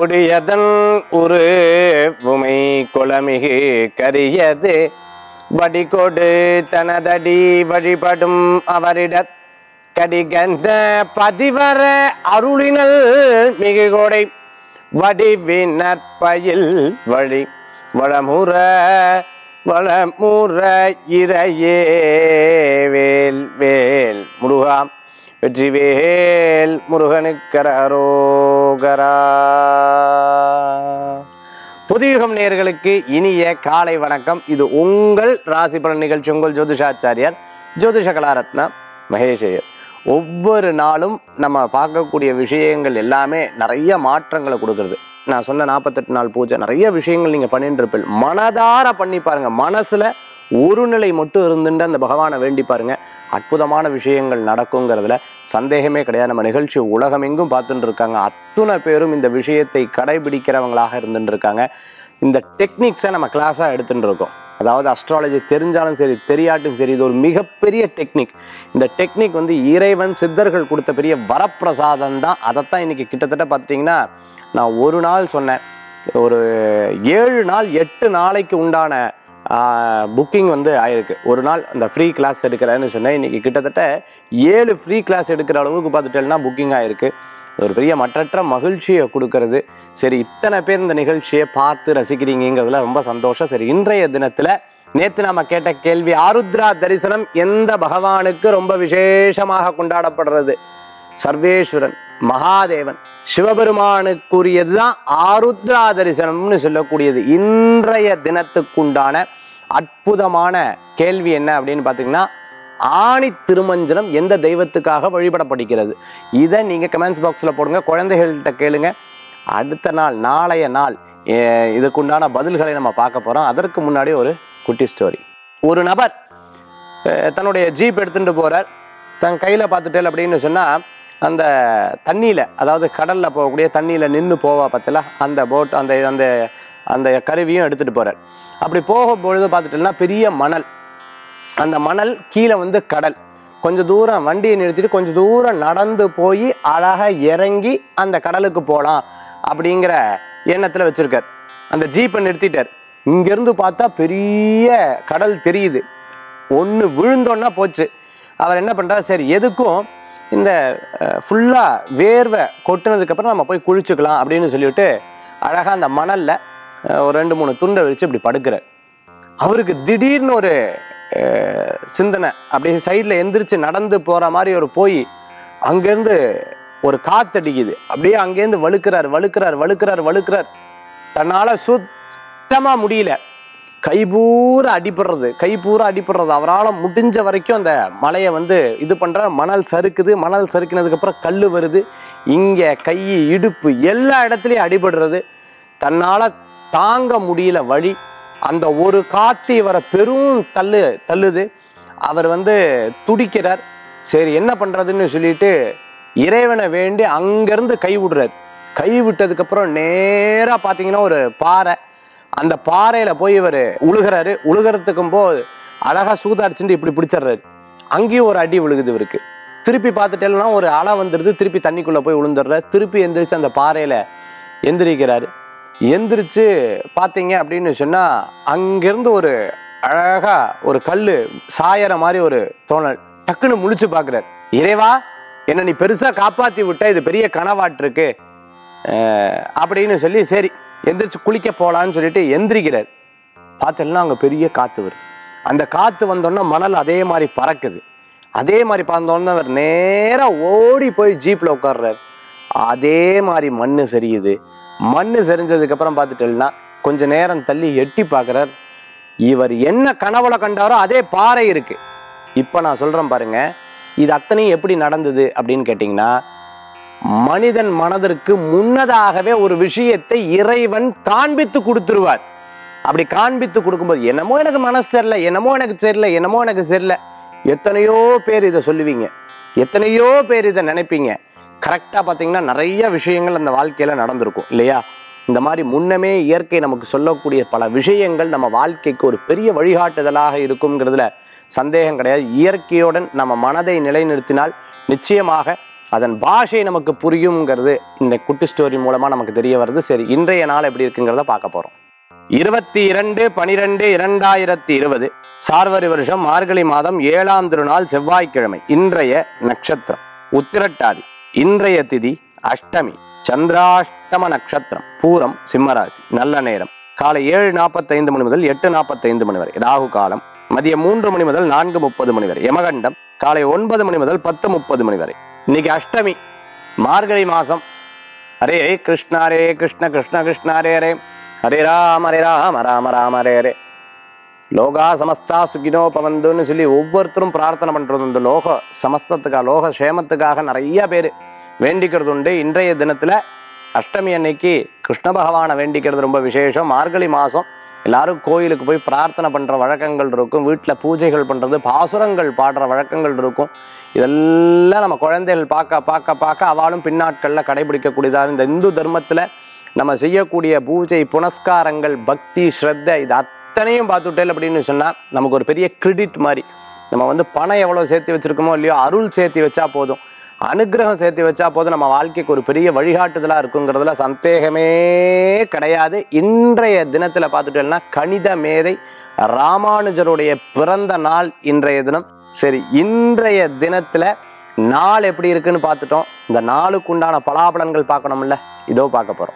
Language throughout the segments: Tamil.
கொடியதன் ஒரு உமை குளமிகு கரியது வடிகொடு தனதடி வழிபடும் அவரிடத் கடிகந்த பதிவர அருளினல் மிகு கோடை வடிவினற்பயில் வழி வளமுற வளமுற இறையே வேல் வேல் முருகாம் வெற்றிவேல் முருகனுக்கரோகரா புதியுகம் நேயர்களுக்கு இனிய காலை வணக்கம் இது உங்கள் ராசி பலன் நிகழ்ச்சி உங்கள் ஜோதிஷாச்சாரியார் ஜோதிஷ கலாரத்னா மகேஷையர் ஒவ்வொரு நாளும் நம்ம பார்க்கக்கூடிய விஷயங்கள் எல்லாமே நிறைய மாற்றங்களை கொடுக்கறது நான் சொன்ன நாற்பத்தெட்டு நாள் பூஜை நிறைய விஷயங்கள் நீங்கள் பண்ணிட்டு இருப்பீங்க மனதார பண்ணி பாருங்க மனசுல ஒரு நிலை மட்டும் இருந்துட்டு அந்த பகவானை வேண்டி பாருங்க அற்புதமான விஷயங்கள் நடக்குங்கிறதுல சந்தேகமே கிடையாது நம்ம நிகழ்ச்சி உலகமெங்கும் பார்த்துட்டு இருக்காங்க அத்துணை பேரும் இந்த விஷயத்தை கடைபிடிக்கிறவங்களாக இருந்துட்டு இருக்காங்க இந்த டெக்னிக்ஸை நம்ம கிளாஸாக எடுத்துட்டு இருக்கோம் அதாவது அஸ்ட்ராலஜி தெரிஞ்சாலும் சரி தெரியாட்டும் சரி இது ஒரு மிகப்பெரிய டெக்னிக் இந்த டெக்னிக் வந்து இறைவன் சித்தர்கள் கொடுத்த பெரிய வரப்பிரசாதம் தான் அதைத்தான் இன்னைக்கு கிட்டத்தட்ட பார்த்துட்டிங்கன்னா நான் ஒரு நாள் சொன்னேன் ஒரு ஏழு நாள் எட்டு நாளைக்கு உண்டான புக்கிங் வந்து ஆயிருக்கு ஒரு நாள் அந்த ஃப்ரீ கிளாஸ் எடுக்கிறேன்னு சொன்னேன் இன்னைக்கு கிட்டத்தட்ட ஏழு ஃப்ரீ கிளாஸ் எடுக்கிற அளவுக்கு பார்த்துட்டேன்னா புக்கிங் ஆயிருக்கு இது ஒரு பெரிய மற்றற்ற மகிழ்ச்சியை கொடுக்கறது சரி இத்தனை பேர் இந்த நிகழ்ச்சியை பார்த்து ரசிக்கிறீங்கிறதுல ரொம்ப சந்தோஷம் சரி இன்றைய தினத்தில் நேற்று நாம கேட்ட கேள்வி ஆருத்ரா தரிசனம் எந்த பகவானுக்கு ரொம்ப விசேஷமாக கொண்டாடப்படுறது சர்வேஸ்வரன் மகாதேவன் சிவபெருமானுக்குரியதுதான் ஆருத்ரா தரிசனம்னு சொல்லக்கூடியது இன்றைய தினத்துக்குண்டான அற்புதமான கேள்வி என்ன அப்படின்னு பார்த்தீங்கன்னா ஆணி திருமஞ்சனம் எந்த தெய்வத்துக்காக வழிபடப்படுகிறது இதை நீங்கள் கமெண்ட்ஸ் பாக்ஸில் போடுங்க குழந்தைகள்கிட்ட கேளுங்க அடுத்த நாள் நாளைய நாள் எ- இதுக்குண்டான பதில்களை நம்ம பார்க்க போகிறோம் அதற்கு முன்னாடி ஒரு குட்டி ஸ்டோரி ஒரு நபர் அஹ், தன்னுடைய ஜீப் எடுத்துட்டு போகிறார் தன் கையில் பார்த்துட்டேன் அப்படின்னு சொன்னால் அந்த தண்ணியில் அதாவது கடலில் போகக்கூடிய தண்ணியில் நின்று போவா பத்தில அந்த போட் அந்த அந்த அந்த கருவியும் எடுத்துகிட்டு போகிறார் அப்படி போகும்பொழுது பார்த்துட்டோம்னா பெரிய மணல் அந்த மணல் கீழே வந்து கடல் கொஞ்சம் தூரம் வண்டியை நிறுத்திட்டு கொஞ்சம் தூரம் நடந்து போய் அழகாக இறங்கி அந்த கடலுக்கு போகலாம் அப்படிங்கிற எண்ணத்தில் வச்சிருக்கார் அந்த ஜீப்பை நிறுத்திட்டார் இங்கேருந்து பார்த்தா பெரிய கடல் தெரியுது ஒன்று விழுந்தோன்னா போச்சு அவர் என்ன பண்ணுறாரு சரி எதுக்கும் இந்த ஃபுல்லாக வேர்வை கொட்டுனதுக்கப்புறம் நம்ம போய் குளிச்சுக்கலாம் அப்படின்னு சொல்லிவிட்டு அழகாக அந்த மணலில் ஒரு ரெண்டு மூணு துண்டை வச்சு இப்படி படுக்கிறார் அவருக்கு திடீர்னு ஒரு அஹ், சிந்தனை அப்படியே சைடில் எந்திரிச்சு நடந்து போகிற மாதிரி ஒரு போய் அங்கேருந்து ஒரு காத்தடிக்குது அப்படியே அங்கேருந்து வழுக்கிறார் வழுக்கிறார் வழுக்கிறார் வழுக்கிறார் தன்னால் சுத்தமாக முடியல கை பூரா அடிபடுறது கை பூரா அடிபடுறது அவரால் முடிஞ்ச வரைக்கும் அந்த மலையை வந்து இது பண்ணுற மணல் சறுக்குது மணல் சறுக்கினதுக்கப்புறம் கல் வருது இங்கே கை இடுப்பு எல்லா இடத்துலையும் அடிபடுறது தன்னால் தாங்க முடியல வழி அந்த ஒரு காத்து இவரை பெரும் தள்ளு தள்ளுது அவர் வந்து துடிக்கிறார் சரி என்ன பண்ணுறதுன்னு சொல்லிட்டு இறைவனை வேண்டி அங்கேருந்து கை விடுறார் கை விட்டதுக்கப்புறம் நேராக பார்த்தீங்கன்னா ஒரு பாறை அந்த பாறையில் போய் இவர் உழுகிறாரு உழுகிறதுக்கும் போது அழகாக சூதாடிச்சுட்டு இப்படி பிடிச்சிடுறாரு அங்கேயும் ஒரு அடி விழுகுது இவருக்கு திருப்பி பார்த்துட்டேன்னா ஒரு அலை வந்துடுது திருப்பி தண்ணிக்குள்ளே போய் விழுந்துடுறாரு திருப்பி எந்திரிச்சு அந்த பாறையில் எந்திரிக்கிறாரு எந்திரிச்சு பார்த்தீங்க அப்படின்னு சொன்னால் அங்கேருந்து ஒரு அழகா ஒரு கல் சாயற மாதிரி ஒரு தோணல் டக்குன்னு முழிச்சு பார்க்குறாரு இறைவா என்னை நீ பெருசாக காப்பாற்றி விட்ட இது பெரிய கனவாட்டிருக்கு அஹ் அப்படின்னு சொல்லி சரி எந்திரிச்சு குளிக்க போகலான்னு சொல்லிட்டு எந்திரிக்கிறார் பார்த்தெல்லாம் அங்கே பெரிய காற்று வருது அந்த காற்று வந்தோன்னே மணல் அதே மாதிரி பறக்குது அதே மாதிரி பார்த்தோன்னே அவர் நேராக ஓடி போய் ஜீப்பில் உட்கார்றாரு அதே மாதிரி மண் சரியுது மண் சரிஞ்சதுக்கப்புறம் பார்த்துட்டேன்னா கொஞ்ச நேரம் தள்ளி எட்டி பார்க்குறார் இவர் என்ன கனவுல கண்டாரோ அதே பாறை இருக்கு இப்போ நான் சொல்கிறேன் பாருங்க இது அத்தனையும் எப்படி நடந்தது அப்படின்னு கேட்டிங்கன்னா மனிதன் மனதிற்கு முன்னதாகவே ஒரு விஷயத்தை இறைவன் காண்பித்து கொடுத்துருவார் அப்படி காண்பித்து கொடுக்கும்போது என்னமோ எனக்கு மனசு சரியில்லை என்னமோ எனக்கு சரியில்லை என்னமோ எனக்கு சரியில்லை எத்தனையோ பேர் இதை சொல்லுவீங்க எத்தனையோ பேர் இதை நினைப்பீங்க கரெக்டாக பார்த்தீங்கன்னா நிறைய விஷயங்கள் அந்த வாழ்க்கையில் நடந்திருக்கும் இல்லையா இந்த மாதிரி முன்னமே இயற்கை நமக்கு சொல்லக்கூடிய பல விஷயங்கள் நம்ம வாழ்க்கைக்கு ஒரு பெரிய வழிகாட்டுதலாக இருக்குங்கிறதுல சந்தேகம் கிடையாது இயற்கையுடன் நம்ம மனதை நிலைநிறுத்தினால் நிச்சயமாக அதன் பாஷை நமக்கு புரியுங்கிறது இந்த குட்டி ஸ்டோரி மூலமா நமக்கு தெரிய வருது சரி இன்றைய நாள் எப்படி இருக்குங்கிறத பார்க்க போறோம் இருபத்தி இரண்டு பனிரெண்டு இரண்டாயிரத்தி இருபது சார்வரி வருஷம் மார்கழி மாதம் ஏழாம் திருநாள் செவ்வாய்க்கிழமை இன்றைய நட்சத்திரம் உத்திரட்டாதி இன்றைய திதி அஷ்டமி சந்திராஷ்டம நட்சத்திரம் பூரம் சிம்மராசி நல்ல நேரம் காலை ஏழு நாற்பத்தைந்து மணி முதல் எட்டு நாற்பத்தைந்து மணி வரை ராகு காலம் மதியம் மூன்று மணி முதல் நான்கு முப்பது மணி வரை யமகண்டம் காலை ஒன்பது மணி முதல் பத்து முப்பது மணி வரை இன்னைக்கு அஷ்டமி மார்கழி மாசம் ஹரே கிருஷ்ண ஹரே கிருஷ்ண கிருஷ்ண கிருஷ்ண ஹரே ஹரே ஹரே ராம ஹரே ராம ராம ராம ஹரே ஹரே லோகா சமஸ்தா சுகினோ பவந்துன்னு சொல்லி ஒவ்வொருத்தரும் பிரார்த்தனை பண்றது இந்த லோக சமஸ்தத்துக்காக லோக சேமத்துக்காக நிறைய பேர் வேண்டிக்கிறது உண்டு இன்றைய தினத்துல அஷ்டமி அன்னைக்கு கிருஷ்ண பகவானை வேண்டிக்கிறது ரொம்ப விசேஷம் மார்கழி மாதம் எல்லாரும் கோயிலுக்கு போய் பிரார்த்தனை பண்ற வழக்கங்கள் இருக்கும் வீட்டில் பூஜைகள் பண்றது பாசுரங்கள் பாடுற வழக்கங்கள் இருக்கும் இதெல்லாம் நம்ம குழந்தைகள் பார்க்க பார்க்க பார்க்க அவளும் பின்னாட்களில் கடைபிடிக்கக்கூடியதாக இந்த இந்து தர்மத்தில் நம்ம செய்யக்கூடிய பூஜை புனஸ்காரங்கள் பக்தி ஸ்ரத்த இது அத்தனையும் பார்த்துட்டேல் அப்படின்னு சொன்னால் நமக்கு ஒரு பெரிய கிரெடிட் மாதிரி நம்ம வந்து பணம் எவ்வளோ சேர்த்து வச்சிருக்கோமோ இல்லையோ அருள் சேர்த்து வச்சா போதும் அனுகிரகம் சேர்த்து வச்சா போதும் நம்ம வாழ்க்கைக்கு ஒரு பெரிய வழிகாட்டுதலாக இருக்குங்கிறதுல சந்தேகமே கிடையாது இன்றைய தினத்தில் பார்த்துட்டோம்னா கணித மேதை ராமானுஜருடைய பிறந்த நாள் இன்றைய தினம் சரி இன்றைய தினத்துல நாள் எப்படி இருக்குன்னு பார்த்துட்டோம் இந்த நாளுக்கு உண்டான பலாபலன்கள் பார்க்கணும்ல இதோ பார்க்க போறோம்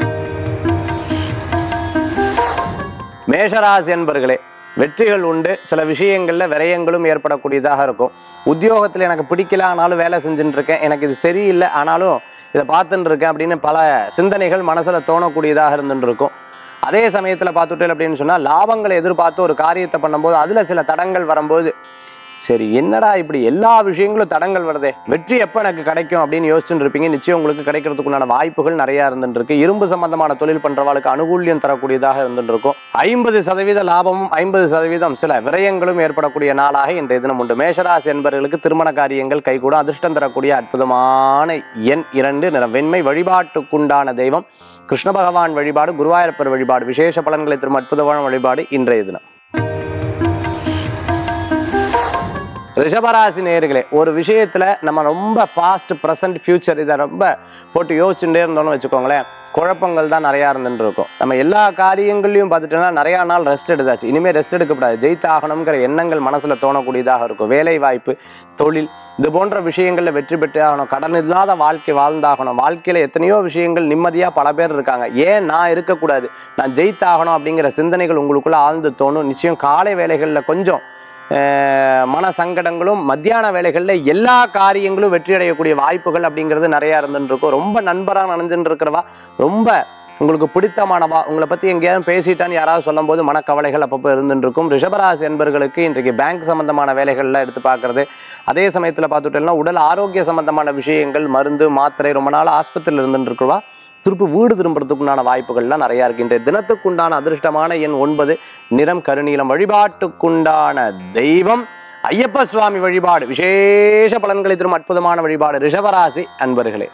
மேஷராசி என்பர்களே வெற்றிகள் உண்டு சில விஷயங்கள்ல விரயங்களும் ஏற்படக்கூடியதாக இருக்கும் உத்தியோகத்தில் எனக்கு பிடிக்கல ஆனாலும் வேலை செஞ்சுட்டு இருக்கேன் எனக்கு இது சரியில்லை ஆனாலும் இதை பார்த்துட்டு இருக்கேன் அப்படின்னு பல சிந்தனைகள் மனசுல தோணக்கூடியதாக இருந்துட்டு இருக்கும் அதே சமயத்தில் பார்த்துட்டேன் அப்படின்னு சொன்னால் லாபங்களை எதிர்பார்த்து ஒரு காரியத்தை பண்ணும்போது அதில் சில தடங்கள் வரும்போது சரி என்னடா இப்படி எல்லா விஷயங்களும் தடங்கள் வருதே வெற்றி எப்போ எனக்கு கிடைக்கும் அப்படின்னு யோசிச்சுட்டு இருப்பீங்க நிச்சயம் உங்களுக்கு கிடைக்கிறதுக்குண்டான வாய்ப்புகள் நிறைய இருந்துட்டு இருக்கு இரும்பு சம்பந்தமான தொழில் பண்றவாளுக்கு அனுகூல்யம் தரக்கூடியதாக இருந்துட்டு இருக்கும் ஐம்பது சதவீத லாபமும் ஐம்பது சதவீதம் சில விரயங்களும் ஏற்படக்கூடிய நாளாக இன்றைய தினம் உண்டு மேஷராசி என்பவர்களுக்கு திருமண காரியங்கள் கைகூடும் அதிர்ஷ்டம் தரக்கூடிய அற்புதமான எண் இரண்டு நிறம் வெண்மை வழிபாட்டுக்குண்டான தெய்வம் கிருஷ்ண பகவான் வழிபாடு குருவாயூரப்பர் வழிபாடு விசேஷ பலன்களை தரும் அற்புதமான வழிபாடு இன்றைய தினம் ரிஷபராசி நேர்களே ஒரு விஷயத்துல நம்ம ரொம்ப ஃபாஸ்ட் ப்ரெசன்ட் ஃபியூச்சர் இதை ரொம்ப போட்டு யோசிச்சுட்டே இருந்தோம்னு வச்சுக்கோங்களேன் குழப்பங்கள் தான் நிறையா இருந்துட்டு இருக்கும் நம்ம எல்லா காரியங்களையும் பார்த்துட்டோம்னா நிறையா நாள் ரெஸ்ட் எடுத்தாச்சு இனிமேல் ரெஸ்ட் எடுக்கக்கூடாது ஜெயித்தாகணுங்கிற எண்ணங்கள் மனசுல தோணக்கூடியதாக இருக்கும் வேலை வாய்ப்பு தொழில் இது போன்ற விஷயங்கள்ல வெற்றி பெற்று ஆகணும் கடன் இல்லாத வாழ்க்கை வாழ்ந்தாகணும் வாழ்க்கையில எத்தனையோ விஷயங்கள் நிம்மதியா பல பேர் இருக்காங்க ஏன் நான் இருக்கக்கூடாது நான் ஜெயித்தாகணும் அப்படிங்கிற சிந்தனைகள் உங்களுக்குள்ள ஆழ்ந்து தோணும் நிச்சயம் காலை வேலைகள்ல கொஞ்சம் அஹ், மன சங்கடங்களும் மத்தியான வேலைகளில் எல்லா காரியங்களும் வெற்றி அடையக்கூடிய வாய்ப்புகள் அப்படிங்கிறது நிறையா இருந்துட்டு இருக்கும் ரொம்ப நண்பராக நினைஞ்சுட்டு இருக்கிறவா ரொம்ப உங்களுக்கு பிடித்தமானவா உங்களை பற்றி எங்கேயாவது பேசிட்டான்னு யாராவது சொல்லும்போது மனக்கவலைகள் அப்பப்போ இருந்துட்டு இருக்கும் ரிஷபராசி என்பர்களுக்கு இன்றைக்கு பேங்க் சம்பந்தமான வேலைகள்லாம் எடுத்து பார்க்கறது அதே சமயத்தில் பார்த்துட்டோம்னா உடல் ஆரோக்கிய சம்பந்தமான விஷயங்கள் மருந்து மாத்திரை ரொம்ப நாள் ஆஸ்பத்திரியில் இருந்துட்டு இருக்கிறவா திருப்பி வீடு திரும்புறதுக்குண்டான வாய்ப்புகள்லாம் நிறையா இருக்கு இன்றைய தினத்துக்குண்டான அதிர்ஷ்டமான எண் ஒன்பது நிறம் கருநீலம் வழிபாட்டுக்குண்டான தெய்வம் ஐயப்ப சுவாமி வழிபாடு விசேஷ பலன்களை தரும் அற்புதமான வழிபாடு ரிஷபராசி அன்பர்களே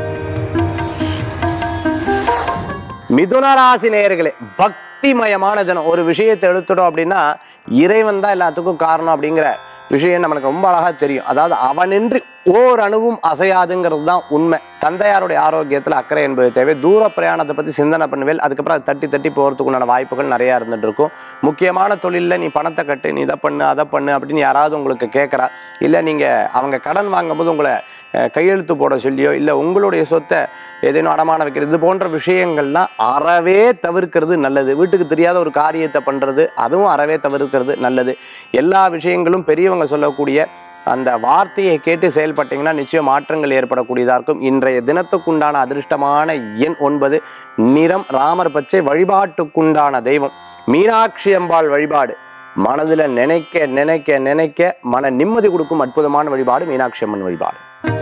மிதுன ராசி நேயர்களே பக்திமயமான தினம் ஒரு விஷயத்தை எடுத்துட்டோம் அப்படின்னா இறைவன் தான் எல்லாத்துக்கும் காரணம் அப்படிங்கிற விஷயம் நம்மளுக்கு ரொம்ப அழகா தெரியும் அதாவது அவனின்றி ஓர் அணுவும் அசையாதுங்கிறது தான் உண்மை தந்தையாருடைய ஆரோக்கியத்தில் அக்கறை என்பது தேவை தூர பிரயாணத்தை பற்றி சிந்தனை பண்ணுவேல் அதுக்கப்புறம் அது தட்டி தட்டி போகிறதுக்கு உண்டான வாய்ப்புகள் நிறையா இருந்துட்டு இருக்கும் முக்கியமான தொழிலில் நீ பணத்தை கட்டு நீ இதை பண்ணு அதை பண்ணு அப்படின்னு யாராவது உங்களுக்கு கேட்குறா இல்லை நீங்கள் அவங்க கடன் வாங்கும்போது உங்களை அஹ், கையெழுத்து போட சொல்லியோ இல்லை உங்களுடைய சொத்தை ஏதேனும் அடமான வைக்கிறது இது போன்ற விஷயங்கள்லாம் அறவே தவிர்க்கிறது நல்லது வீட்டுக்கு தெரியாத ஒரு காரியத்தை பண்ணுறது அதுவும் அறவே தவிர்க்கிறது நல்லது எல்லா விஷயங்களும் பெரியவங்க சொல்லக்கூடிய அந்த வார்த்தையை கேட்டு செயல்பட்டீங்கன்னா நிச்சயம் மாற்றங்கள் ஏற்படக்கூடியதாக இருக்கும் இன்றைய தினத்துக்குண்டான அதிர்ஷ்டமான எண் ஒன்பது நிறம் ராமர் பச்சை வழிபாட்டுக்குண்டான தெய்வம் மீனாட்சி அம்பாள் வழிபாடு மனதில் நினைக்க நினைக்க நினைக்க மன நிம்மதி கொடுக்கும் அற்புதமான வழிபாடு மீனாட்சி அம்மன் வழிபாடு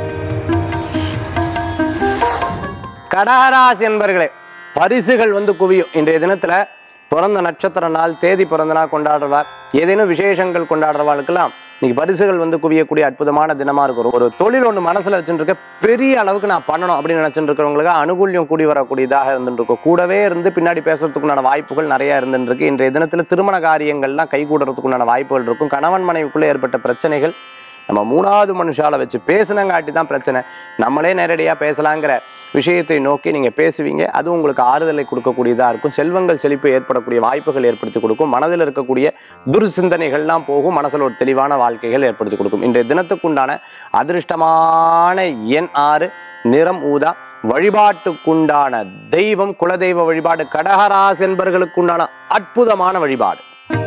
கடகராசி என்பர்களே பரிசுகள் வந்து குவியும் இன்றைய தினத்துல பிறந்த நட்சத்திர நாள் தேதி பிறந்த நாள் கொண்டாடுறவார் ஏதேனும் விசேஷங்கள் கொண்டாடுறவாளுக்கெல்லாம் இன்னைக்கு பரிசுகள் வந்து குவியக்கூடிய அற்புதமான தினமா இருக்கும் ஒரு தொழில் ஒன்று மனசுல வச்சுட்டு இருக்க பெரிய அளவுக்கு நான் பண்ணணும் அப்படின்னு நினைச்சிட்டு இருக்கிறவங்களுக்கு அனுகூல்யம் கூடி வரக்கூடியதாக இருந்துட்டு இருக்கும் கூடவே இருந்து பின்னாடி பேசுறதுக்குண்டான வாய்ப்புகள் நிறைய இருந்துட்டு இருக்கு இன்றைய தினத்துல திருமண காரியங்கள்லாம் கைகூடுறதுக்குண்டான வாய்ப்புகள் இருக்கும் கணவன் மனைவிக்குள்ள ஏற்பட்ட பிரச்சனைகள் நம்ம மூணாவது மனுஷால வச்சு பேசுனங்காட்டி தான் பிரச்சனை நம்மளே நேரடியாக பேசலாங்கிற விஷயத்தை நோக்கி நீங்கள் பேசுவீங்க அது உங்களுக்கு ஆறுதலை கொடுக்கக்கூடியதாக இருக்கும் செல்வங்கள் செழிப்பு ஏற்படக்கூடிய வாய்ப்புகள் ஏற்படுத்தி கொடுக்கும் மனதில் இருக்கக்கூடிய துர்சிந்தனைகள்லாம் போகும் மனசில் ஒரு தெளிவான வாழ்க்கைகள் ஏற்படுத்தி கொடுக்கும் இன்றைய தினத்துக்குண்டான அதிர்ஷ்டமான எண் ஆறு நிறம் ஊதா வழிபாட்டுக்குண்டான தெய்வம் குலதெய்வ வழிபாடு கடகராசி என்பர்களுக்குண்டான அற்புதமான வழிபாடு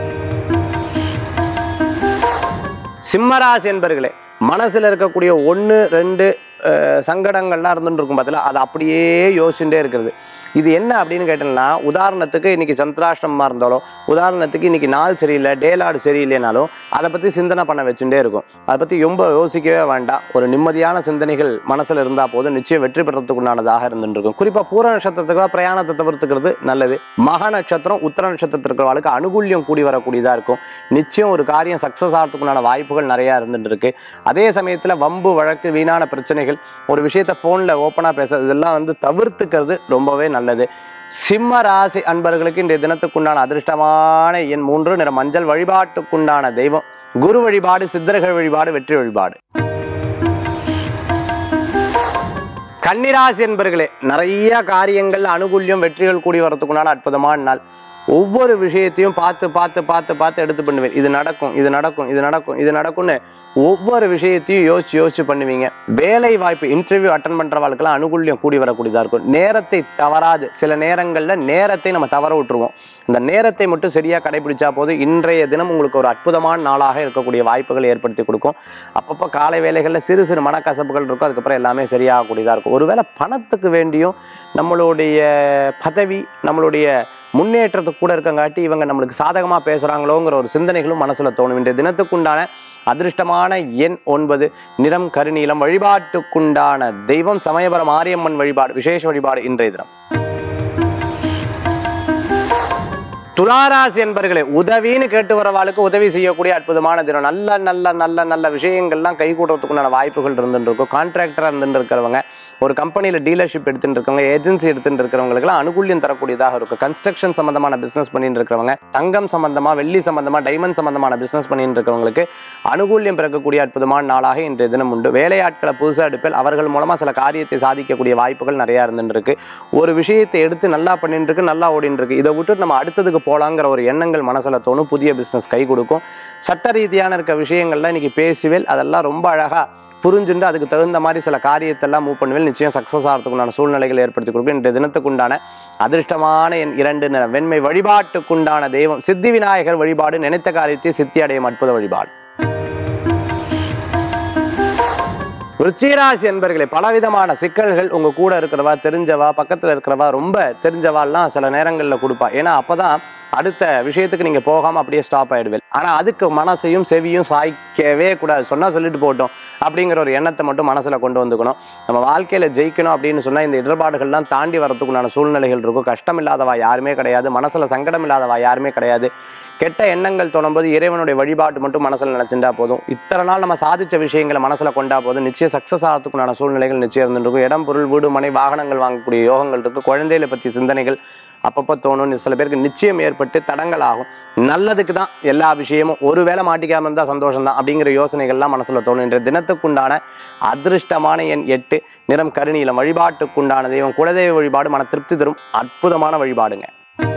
சிம்மராசி என்பர்களே மனசுல இருக்கக்கூடிய ஒன்று ரெண்டு அஹ், சங்கடங்கள்லாம் இருந்துட்டு இருக்கும் பார்த்தீங்களா அது அப்படியே யோசிச்சுட்டே இருக்கிறது இது என்ன அப்படின்னு கேட்டீங்கன்னா உதாரணத்துக்கு இன்னைக்கு சந்திராஷ்டமமா இருந்தாலும் உதாரணத்துக்கு இன்னைக்கு நாள் சரியில்லை டேலாடு சரியில்லைனாலும் அதை பற்றி சிந்தனை பண்ண வச்சுட்டே இருக்கும் அதை பற்றி ரொம்ப யோசிக்கவே வேண்டாம் ஒரு நிம்மதியான சிந்தனைகள் மனசில் இருந்தால் போதும் நிச்சயம் வெற்றி பெறத்துக்குண்டானதாக இருந்துட்டு இருக்கும் குறிப்பாக பூர நட்சத்திரத்துக்கு பிரயாணத்தை தவிர்த்துக்கிறது நல்லது மக நட்சத்திரம் உத்தர நட்சத்திரத்தில் இருக்கிறவங்களுக்கு அனுகூல்யம் கூடி வரக்கூடியதாக இருக்கும் நிச்சயம் ஒரு காரியம் சக்ஸஸ் ஆகிறதுக்குண்டான வாய்ப்புகள் நிறையா இருந்துட்டு இருக்கு அதே சமயத்தில் வம்பு வழக்கு வீணான பிரச்சனைகள் ஒரு விஷயத்த ஃபோனில் ஓப்பனாக பேச இதெல்லாம் வந்து தவிர்த்துக்கிறது ரொம்பவே நல்லது சிம்ம ராசி அன்பர்களுக்கு இன்றைய தினத்துக்குண்டான அதிர்ஷ்டமான எண் மூன்று நிற மஞ்சள் வழிபாட்டுக்குண்டான தெய்வம் குரு வழிபாடு சித்தர்கள் வழிபாடு வெற்றி வழிபாடு கன்னிராசி என்பர்களே நிறைய காரியங்கள் அனுகூல்யம் வெற்றிகள் கூடி வரதுக்குண்டான அற்புதமான நாள் ஒவ்வொரு விஷயத்தையும் பார்த்து பார்த்து பார்த்து பார்த்து எடுத்து பண்ணுவேன் இது நடக்கும் இது நடக்கும் இது நடக்கும் இது நடக்கும்னு ஒவ்வொரு விஷயத்தையும் யோசிச்சு யோசிச்சு பண்ணுவீங்க வேலை வாய்ப்பு இன்டர்வியூ அட்டன் பண்றவங்களுக்கெல்லாம் அனுகூல்யம் கூடி வரக்கூடியதா இருக்கும் நேரத்தை தவறாது சில நேரங்களில் நேரத்தை நம்ம தவற விட்டுருவோம் இந்த நேரத்தை மட்டும் சரியாக கடைபிடிச்சா போதும் இன்றைய தினம் உங்களுக்கு ஒரு அற்புதமான நாளாக இருக்கக்கூடிய வாய்ப்புகள் ஏற்படுத்தி கொடுக்கும் அப்பப்போ காலை வேலைகளில் சிறு சிறு மனக்கசப்புகள் இருக்கும் அதுக்கப்புறம் எல்லாமே சரியாகக்கூடியதாக இருக்கும் ஒருவேளை பணத்துக்கு வேண்டியும் நம்மளுடைய பதவி நம்மளுடைய முன்னேற்றத்துக்கு கூட இருக்கங்காட்டி இவங்க நம்மளுக்கு சாதகமாக பேசுகிறாங்களோங்கிற ஒரு சிந்தனைகளும் மனசில் தோணும் இன்றைய தினத்துக்குண்டான அதிர்ஷ்டமான எண் ஒன்பது நிறம் கருநீலம் வழிபாட்டுக்குண்டான தெய்வம் சமயபுரம் மாரியம்மன் வழிபாடு விசேஷ வழிபாடு இன்றைய தினம் துளாராசி என்பர்களே உதவின்னு கேட்டு வரவாளுக்கு உதவி செய்யக்கூடிய அற்புதமான தினம் நல்ல நல்ல நல்ல நல்ல விஷயங்கள்லாம் கை கூடுறதுக்குண்டான வாய்ப்புகள் இருந்துட்டு இருக்கும் கான்ட்ராக்டராக இருந்துட்டு இருக்கிறவங்க ஒரு கம்பெனியில் டீலர்ஷிப் எடுத்துட்டு இருக்கவங்க ஏஜென்சி எடுத்துட்டு இருக்கிறவங்களுக்குலாம் அனுகூல்யம் தரக்கூடியதாக இருக்கும் கன்ஸ்ட்ரக்ஷன் சம்பந்தமான பிசினஸ் பண்ணிட்டு இருக்கிறவங்க தங்கம் சம்பந்தமா வெள்ளி சம்பந்தமா டைமண்ட் சம்பந்தமான பிசினஸ் பண்ணிட்டு இருக்கிறவங்களுக்கு அனுகூல்யம் பிறக்கக்கூடிய அற்புதமான நாளாக இன்றைய தினம் உண்டு வேலையாட்களை புதுசாக எடுப்பில் அவர்கள் மூலமா சில காரியத்தை சாதிக்கக்கூடிய வாய்ப்புகள் நிறையா இருந்துட்டு இருக்கு ஒரு விஷயத்தை எடுத்து நல்லா பண்ணிட்டு இருக்கு நல்லா ஓடிட்டு இருக்கு இதை விட்டு நம்ம அடுத்ததுக்கு போலாங்கிற ஒரு எண்ணங்கள் மனசுல தோணும் புதிய பிசினஸ் கை கொடுக்கும் சட்ட ரீதியான இருக்க விஷயங்கள்லாம் இன்னைக்கு பேசுவேல் அதெல்லாம் ரொம்ப அழகா புரிஞ்சுண்டு அதுக்கு தகுந்த மாதிரி சில காரியத்தெல்லாம் மூவ் பண்ணுவேன் நிச்சயம் சக்ஸஸ் ஆகிறதுக்குண்டான சூழ்நிலைகள் ஏற்படுத்தி கொடுக்கும் இன்றைய தினத்துக்குண்டான அதிர்ஷ்டமான என் இரண்டு நிறம் வெண்மை வழிபாட்டுக்குண்டான தெய்வம் சித்தி விநாயகர் வழிபாடு நினைத்த காரியத்தை சித்தி அடையும் அற்புத வழிபாடு விருச்சிகராசி என்பர்களே பலவிதமான சிக்கல்கள் உங்க கூட இருக்கிறவா தெரிஞ்சவா பக்கத்துல இருக்கிறவா ரொம்ப தெரிஞ்சவாலாம் சில நேரங்களில் கொடுப்பா ஏன்னா அப்பதான் அடுத்த விஷயத்துக்கு நீங்க போகாம அப்படியே ஸ்டாப் ஆயிடுவேன் ஆனா அதுக்கு மனசையும் செவியும் சாய்க்கவே கூடாது சொன்னா சொல்லிட்டு போட்டோம் அப்படிங்கிற ஒரு எண்ணத்தை மட்டும் மனசுல கொண்டு வந்துக்கணும் நம்ம வாழ்க்கையில ஜெயிக்கணும் அப்படின்னு சொன்னா இந்த இடர்பாடுகள்லாம் தாண்டி வரதுக்குண்டான சூழ்நிலைகள் இருக்கும் கஷ்டம் இல்லாதவா யாருமே கிடையாது மனசுல சங்கடம் இல்லாதவா யாருமே கிடையாது கெட்ட எண்ணங்கள் தோணும்போது இறைவனுடைய வழிபாட்டு மட்டும் மனசில் நினச்சிருந்தா போதும் இத்தனை நாள் நம்ம சாதிச்ச விஷயங்களை மனசில் கொண்டா போதும் நிச்சயம் சக்ஸஸ் ஆகிறதுக்குண்டான சூழ்நிலைகள் நிச்சயம் இருந்துருக்கும் இடம் பொருள் வீடு மனை வாகனங்கள் வாங்கக்கூடிய யோகங்கள் இருக்கு குழந்தைகளை பற்றி சிந்தனைகள் அப்பப்போ தோணும் சில பேருக்கு நிச்சயம் ஏற்பட்டு தடங்கள் ஆகும் நல்லதுக்கு தான் எல்லா விஷயமும் ஒரு வேளை மாட்டிக்காம இருந்தால் சந்தோஷம் தான் அப்படிங்கிற யோசனைகள்லாம் மனசில் தோணும் இன்றைய தினத்துக்குண்டான அதிர்ஷ்டமான எண் எட்டு நிறம் கருநீலம் வழிபாட்டுக்குண்டான தெய்வம் குலதெய்வ வழிபாடு மன திருப்தி தரும் அற்புதமான வழிபாடுங்க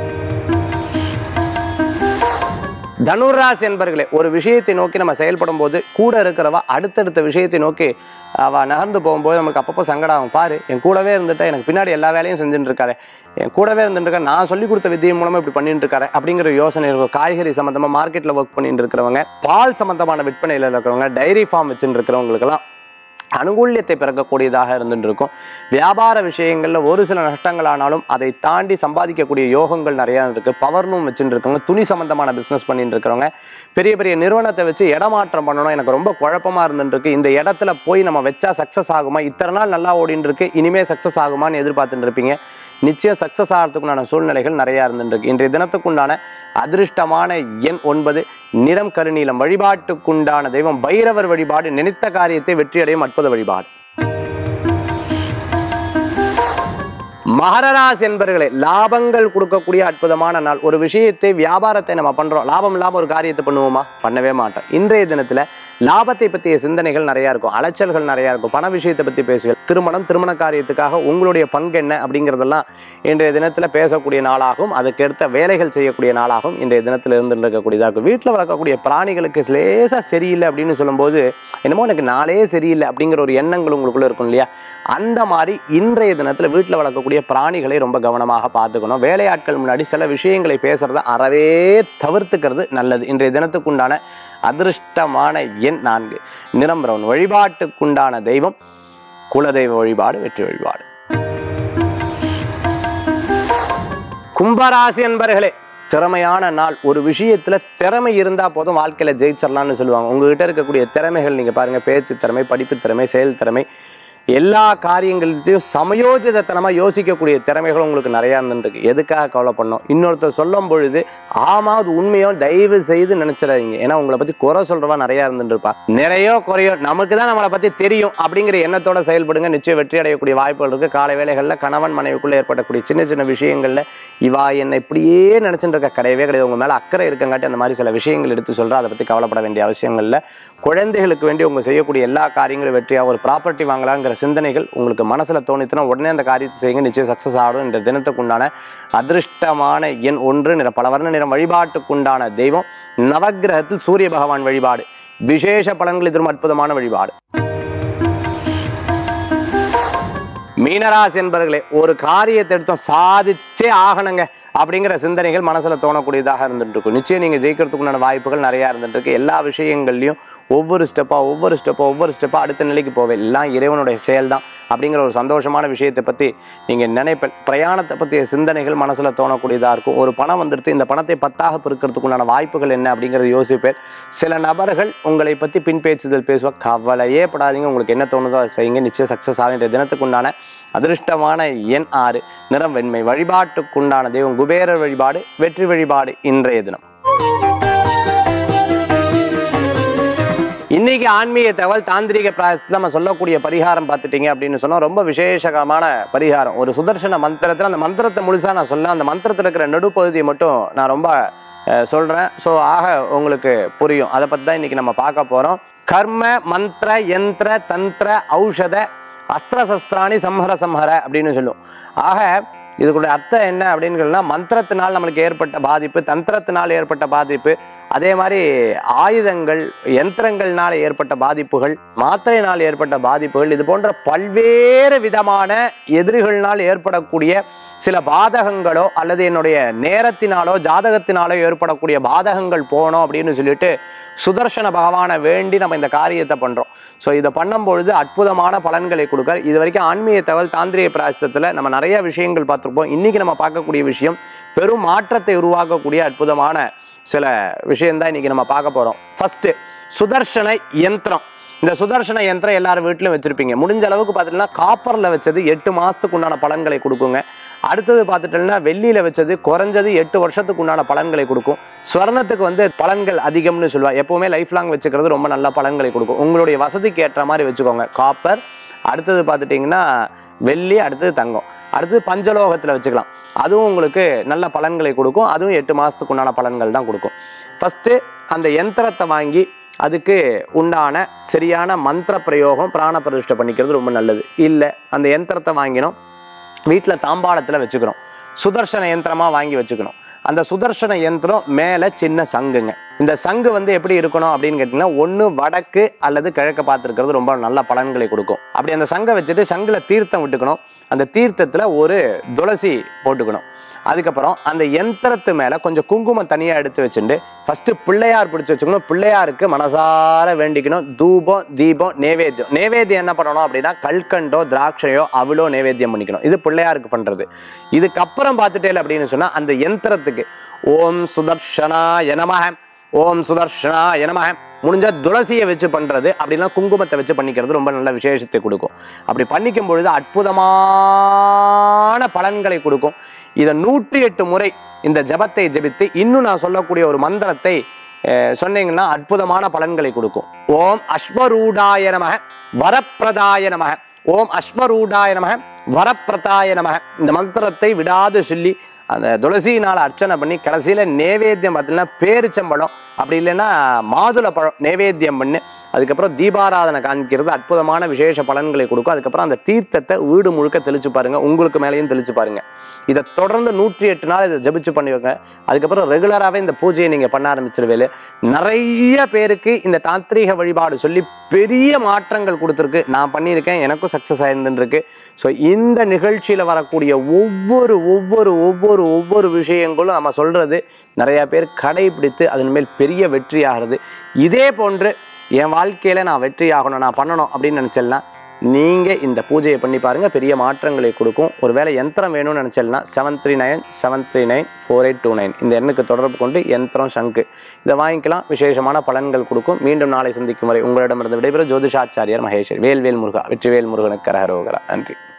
தனுராசி என்பர்களே ஒரு விஷயத்தை நோக்கி நம்ம செயல்படும் போது கூட இருக்கிறவ அடுத்தடுத்த விஷயத்தை நோக்கி அவ நகர்ந்து போகும்போது நமக்கு அப்பப்போ சங்கடம் ஆகும் பாரு என் கூடவே இருந்துட்டு எனக்கு பின்னாடி எல்லா வேலையும் செஞ்சுட்டு இருக்காரு என் கூடவே இருந்துட்டு இருக்காரு நான் சொல்லி கொடுத்த வித்தியின் மூலமா இப்படி பண்ணிட்டு இருக்காரு அப்படிங்கிற யோசனை இருக்கும் காய்கறி சம்பந்தமா மார்க்கெட்ல ஒர்க் பண்ணிட்டு இருக்கிறவங்க பால் சம்பந்தமான விற்பனையில இருக்கிறவங்க டைரி ஃபார்ம் வச்சுட்டு இருக்கிறவங்களுக்கெல்லாம் அனுகூல்யத்தை பிறக்கக்கூடியதாக இருந்துட்டு இருக்கும் வியாபார விஷயங்களில் ஒரு சில நஷ்டங்கள் ஆனாலும் அதை தாண்டி சம்பாதிக்கக்கூடிய யோகங்கள் நிறையா இருக்கு பவர்னும் வச்சுட்டு இருக்கவங்க துணி சம்பந்தமான பிஸ்னஸ் பண்ணிட்டு இருக்கிறவங்க பெரிய பெரிய நிறுவனத்தை வச்சு இடமாற்றம் பண்ணணும் எனக்கு ரொம்ப குழப்பமா இருந்துட்டு இருக்கு இந்த இடத்துல போய் நம்ம வச்சா சக்ஸஸ் ஆகுமா இத்தனை நாள் நல்லா ஓடிட்டு இருக்கு இனிமே சக்ஸஸ் ஆகுமான்னு எதிர்பார்த்துட்டு இருப்பீங்க நிச்சயம் சக்ஸஸ் ஆகிறதுக்குண்டான சூழ்நிலைகள் நிறையா இருந்துட்டு இருக்கு இன்றைய தினத்துக்குண்டான அதிர்ஷ்டமான எண் ஒன்பது நிறம் கருநீலம் வழிபாட்டுக்குண்டான தெய்வம் பைரவர் வழிபாடு நினைத்த காரியத்தை வெற்றியடையும் அற்புத வழிபாடு மகரராசி என்பர்களே லாபங்கள் கொடுக்கக்கூடிய அற்புதமான நாள் ஒரு விஷயத்தை வியாபாரத்தை நம்ம பண்றோம் லாபம் இல்லாம ஒரு காரியத்தை பண்ணுவோமா பண்ணவே மாட்டோம் இன்றைய தினத்துல லாபத்தை பற்றிய சிந்தனைகள் நிறைய இருக்கும் அலைச்சல்கள் நிறைய இருக்கும் பண விஷயத்தை பத்தி பேசுவீர்கள் திருமணம் திருமண காரியத்துக்காக உங்களுடைய பங்கு என்ன அப்படிங்கிறதெல்லாம் இன்றைய தினத்துல பேசக்கூடிய நாளாகும் அதுக்கடுத்த வேலைகள் செய்யக்கூடிய நாளாகும் இன்றைய தினத்துல இருந்து இருக்கக்கூடியதாக இருக்கும் வீட்டில் வளர்க்கக்கூடிய பிராணிகளுக்கு லேசா சரியில்லை அப்படின்னு சொல்லும்போது என்னமோ எனக்கு நாளே சரியில்லை அப்படிங்கிற ஒரு எண்ணங்கள் உங்களுக்குள்ள இருக்கும் இல்லையா அந்த மாதிரி இன்றைய தினத்தில் வீட்டில் வளர்க்கக்கூடிய பிராணிகளை ரொம்ப கவனமாக பார்த்துக்கணும் வேலையாட்கள் முன்னாடி சில விஷயங்களை பேசுறத அறவே தவிர்த்துக்கிறது நல்லது இன்றைய தினத்துக்குண்டான அதிர்ஷ்டமான எண் நான்கு நிறம் பிரவுன் வழிபாட்டுக்குண்டான தெய்வம் குலதெய்வ வழிபாடு வெற்றி வழிபாடு கும்பராசி என்பர்களே திறமையான நாள் ஒரு விஷயத்துல திறமை இருந்தா போதும் வாழ்க்கையில ஜெயிச்சிடலாம்னு சொல்லுவாங்க உங்ககிட்ட இருக்கக்கூடிய திறமைகள் நீங்க பாருங்க பேச்சு திறமை படிப்பு திறமை செயல் திறமை எல்லா காரியங்கள்த்தையும் சமயோஜிதத்தனமா யோசிக்கக்கூடிய திறமைகள் உங்களுக்கு நிறையா இருந்துருக்கு எதுக்காக கவலை பண்ணோம் இன்னொருத்தர் சொல்லும் பொழுது ஆமா அது உண்மையோ தயவு செய்து நினைச்சிடாதீங்க ஏன்னா உங்களை பத்தி குறை சொல்றவா நிறைய இருந்துட்டு இருப்பா நிறையோ குறையோ நமக்கு தான் நம்மளை பத்தி தெரியும் அப்படிங்கிற எண்ணத்தோட செயல்படுங்க நிச்சயம் வெற்றி அடையக்கூடிய வாய்ப்புகள் இருக்கு காலை வேளைகள்ல கணவன் மனைவிக்குள்ள ஏற்படக்கூடிய சின்ன சின்ன விஷயங்கள்ல இவா என்னை இப்படியே நினைச்சிட்டு இருக்க கிடையவே கிடையாது உங்க மேல அக்கறை இருக்கங்காட்டி அந்த மாதிரி சில விஷயங்கள் எடுத்து சொல்றா அதை பத்தி கவலைப்பட வேண்டிய அவசியங்கள் இல்லை குழந்தைகளுக்கு வேண்டி உங்க செய்யக்கூடிய எல்லா காரியங்களும் வெற்றியா ஒரு ப்ராப்பர்ட்டி வாங்கலாங்கிற சிந்தனைகள் உங்களுக்கு மனசுல தோணித்துனா உடனே அந்த காரியத்தை செய்யுங்க நிச்சயம் சக்சஸ் ஆகும் இந்த தினத்துக்குண்டான அதிர்ஷ்டமான எண் ஒன்று நிற பல வர்ண நிறம் வழிபாட்டுக்குண்டான தெய்வம் நவக்கிரகத்தில் சூரிய பகவான் வழிபாடு விசேஷ பலன்கள் இதுவும் அற்புதமான வழிபாடு மீனராசி என்பர்களே ஒரு காரியத்தை எடுத்தோம் சாதிச்சே ஆகணுங்க அப்படிங்கிற சிந்தனைகள் மனசுல தோணக்கூடியதாக இருந்துட்டு இருக்கும் நிச்சயம் நீங்க ஜெயிக்கிறதுக்குண்டான வாய்ப்புகள் நிறைய இருந்துட்டு இருக்கு எல்லா விஷயங்கள்லையும் ஒவ்வொரு ஸ்டெப்பா ஒவ்வொரு ஸ்டெப்பா ஒவ்வொரு ஸ்டெப்பா அடுத்த நிலைக்கு போவே எல்லாம் இறைவனுடைய செயல் தான் அப்படிங்கிற ஒரு சந்தோஷமான விஷயத்தை பத்தி நீங்க நினைப்ப பிரயாணத்தை பற்றிய சிந்தனைகள் மனசுல தோணக்கூடியதா இருக்கும் ஒரு பணம் வந்துடுத்து இந்த பணத்தை பத்தாக பெருக்கிறதுக்குண்டான வாய்ப்புகள் என்ன அப்படிங்கறத யோசிப்பேன் சில நபர்கள் உங்களை பத்தி பின்பேச்சுதல் பேசுவா கவலையே படாதீங்க உங்களுக்கு என்ன தோணுதோ அதை செய்யுங்க நிச்சயம் சக்சஸ் ஆகும் இன்றைய தினத்துக்குண்டான அதிர்ஷ்டமான எண் ஆறு நிறம் வெண்மை வழிபாட்டுக்குண்டான தெய்வம் குபேரர் வழிபாடு வெற்றி வழிபாடு இன்றைய தினம் இன்னைக்கு ஆன்மீக தகவல் தாந்திரிக பிராயசத்தில் நம்ம சொல்லக்கூடிய பரிகாரம் பார்த்துட்டீங்க அப்படின்னு சொன்னா ரொம்ப விசேஷகரமான பரிகாரம் ஒரு சுதர்சன மந்திரத்தில் அந்த மந்திரத்தை முழுசா நான் சொல்ல அந்த மந்திரத்தில் இருக்கிற நடுப்பகுதியை மட்டும் நான் ரொம்ப அஹ், சொல்றேன் ஸோ ஆக உங்களுக்கு புரியும் அதை பற்றி தான் இன்னைக்கு நம்ம பார்க்க போறோம் கர்ம மந்திர யந்திர தந்திர ஔஷத அஸ்திர சஸ்திராணி சம்ஹர சம்ஹர அப்படின்னு சொல்லும் ஆக இதுக்குடைய அர்த்தம் என்ன அப்படின்னு சொன்னா மந்திரத்தினால் நம்மளுக்கு ஏற்பட்ட பாதிப்பு தந்திரத்தினால் ஏற்பட்ட பாதிப்பு அதே மாதிரி ஆயுதங்கள் யந்திரங்கள்னால ஏற்பட்ட பாதிப்புகள் மாத்திரையினால் ஏற்பட்ட பாதிப்புகள் இது போன்ற பல்வேறு விதமான எதிரிகள்னால் ஏற்படக்கூடிய சில பாதகங்களோ அல்லது என்னுடைய நேரத்தினாலோ ஜாதகத்தினாலோ ஏற்படக்கூடிய பாதகங்கள் போனோம் அப்படின்னு சொல்லிட்டு சுதர்சன பகவானை வேண்டி நம்ம இந்த காரியத்தை பண்றோம் ஸோ இதை பண்ணும்பொழுது அற்புதமான பலன்களை கொடுக்க இது வரைக்கும் ஆன்மீக தகவல் தாந்திரிய பிராயசத்தில் நம்ம நிறைய விஷயங்கள் பார்த்துருப்போம் இன்னைக்கு நம்ம பார்க்கக்கூடிய விஷயம் பெரும் மாற்றத்தை உருவாக்கக்கூடிய அற்புதமான சில விஷயம்தான் இன்னைக்கு நம்ம பார்க்க போறோம் ஃபர்ஸ்ட் சுதர்சன யந்திரம் இந்த சுதர்சன யந்திரம் எல்லாரும் வீட்டிலும் வச்சிருப்பீங்க முடிஞ்ச அளவுக்கு பார்த்துட்டீங்கன்னா காப்பர்ல வச்சது எட்டு மாசத்துக்கு உண்டான பலன்களை கொடுக்குங்க அடுத்தது பார்த்துட்டோம்னா வெள்ளியில வச்சது குறைஞ்சது எட்டு வருஷத்துக்கு உண்டான பலன்களை கொடுக்கும் ஸ்வர்ணத்துக்கு வந்து பலன்கள் அதிகம்னு சொல்லுவா எப்பவுமே லைஃப் லாங் வச்சுக்கிறது ரொம்ப நல்ல பலன்களை கொடுக்கும் உங்களுடைய வசதிக்கு ஏற்ற மாதிரி வச்சுக்கோங்க காப்பர் அடுத்தது பார்த்துட்டிங்கன்னா வெள்ளி அடுத்தது தங்கம் அடுத்தது பஞ்சலோகத்தில் வச்சுக்கலாம் அதுவும் உங்களுக்கு நல்ல பலன்களை கொடுக்கும் அதுவும் எட்டு மாதத்துக்கு உண்டான பலன்கள் தான் கொடுக்கும் ஃபஸ்ட்டு அந்த யந்திரத்தை வாங்கி அதுக்கு உண்டான சரியான மந்திர பிரயோகம் பிராண பிரதிஷ்டை பண்ணிக்கிறது ரொம்ப நல்லது இல்லை அந்த யந்திரத்தை வாங்கினோம் வீட்டில் தாம்பாளத்தில் வச்சுக்கிறோம் சுதர்சன யந்திரமாக வாங்கி வச்சுக்கணும் அந்த சுதர்சன யந்திரம் மேலே சின்ன சங்குங்க இந்த சங்கு வந்து எப்படி இருக்கணும் அப்படின்னு கேட்டிங்கன்னா ஒன்று வடக்கு அல்லது கிழக்க பார்த்துருக்கிறது ரொம்ப நல்ல பலன்களை கொடுக்கும் அப்படி அந்த சங்கை வச்சுட்டு சங்கில் தீர்த்தம் விட்டுக்கணும் அந்த தீர்த்தத்தில் ஒரு துளசி போட்டுக்கணும் அதுக்கப்புறம் அந்த யந்திரத்து மேலே கொஞ்சம் குங்குமம் தனியாக எடுத்து வச்சுட்டு ஃபஸ்ட்டு பிள்ளையார் பிடிச்சி வச்சுக்கணும் பிள்ளையாருக்கு மனசார வேண்டிக்கணும் தூபம் தீபம் நேவேத்தியம் நேவேத்தியம் என்ன பண்ணணும் அப்படின்னா கல்கண்டோ திராட்சையோ அவளோ நேவேத்தியம் பண்ணிக்கணும் இது பிள்ளையாருக்கு பண்ணுறது இதுக்கப்புறம் பார்த்துட்டேன் அப்படின்னு சொன்னால் அந்த யந்திரத்துக்கு ஓம் சுதர்ஷனா எனமக ஓம் சுதர்ஷனா எனமக முடிஞ்ச துளசியை வச்சு பண்றது அப்படின்னா குங்குமத்தை வச்சு பண்ணிக்கிறது ரொம்ப நல்ல விசேஷத்தை கொடுக்கும் அப்படி பண்ணிக்கும் பொழுது அற்புதமான பலன்களை கொடுக்கும் இதை நூற்றி எட்டு முறை இந்த ஜபத்தை ஜெபித்து இன்னும் நான் சொல்லக்கூடிய ஒரு மந்திரத்தை அஹ், சொன்னீங்கன்னா அற்புதமான பலன்களை கொடுக்கும் ஓம் அஸ்வரூடாய நமக வரப்பிரதாய நமக ஓம் அஸ்மரூடாய நமக வரப்பிரதாய நமக இந்த மந்திரத்தை விடாது சொல்லி அந்த துளசியினால் அர்ச்சனை பண்ணி கடைசியில் நேவேத்தியம் பார்த்தீங்கன்னா பேரிச்சம்பழம் அப்படி இல்லைன்னா மாதுளை பழம் நேவேத்தியம் பண்ணி அதுக்கப்புறம் தீபாராதனை காமிக்கிறது அற்புதமான விசேஷ பலன்களை கொடுக்கும் அதுக்கப்புறம் அந்த தீர்த்தத்தை வீடு முழுக்க தெளிச்சு பாருங்க உங்களுக்கு மேலேயும் தெளிச்சு பாருங்க இதை தொடர்ந்து நூற்றி எட்டு நாள் இதை ஜபிச்சு பண்ணி வைங்க அதுக்கப்புறம் ரெகுலராகவே இந்த பூஜையை நீங்கள் பண்ண ஆரம்பிச்சிருவேலு நிறைய பேருக்கு இந்த தாந்திரீக வழிபாடு சொல்லி பெரிய மாற்றங்கள் கொடுத்துருக்கு நான் பண்ணியிருக்கேன் எனக்கும் சக்ஸஸ் ஆயிருந்துருக்கு ஸோ இந்த நிகழ்ச்சியில் வரக்கூடிய ஒவ்வொரு ஒவ்வொரு ஒவ்வொரு ஒவ்வொரு விஷயங்களும் நம்ம சொல்கிறது நிறையா பேர் கடைபிடித்து அதன் மேல் பெரிய வெற்றி ஆகிறது இதே போன்று என் வாழ்க்கையில் நான் வெற்றி ஆகணும் நான் பண்ணணும் அப்படின்னு நினச்சேன்னா நீங்கள் இந்த பூஜையை பண்ணி பாருங்கள் பெரிய மாற்றங்களை கொடுக்கும் ஒருவேளை யந்திரம் வேணும்னு நினச்சேன்னா seven three nine seven three nine four eight two nine இந்த எண்ணுக்கு தொடர்பு கொண்டு யந்திரம் சங்கு இதை வாங்கிக்கலாம் விசேஷமான பலன்கள் கொடுக்கும் மீண்டும் நாளை சந்திக்கும் வரை உங்களிடமிருந்து விடைபெறும் ஜோதிஷாச்சாரியார் மகேஸ்வர் வேல்வேல் முருகா வெற்றிவேல் முருகனுக்கு கரகரோகரா நன்றி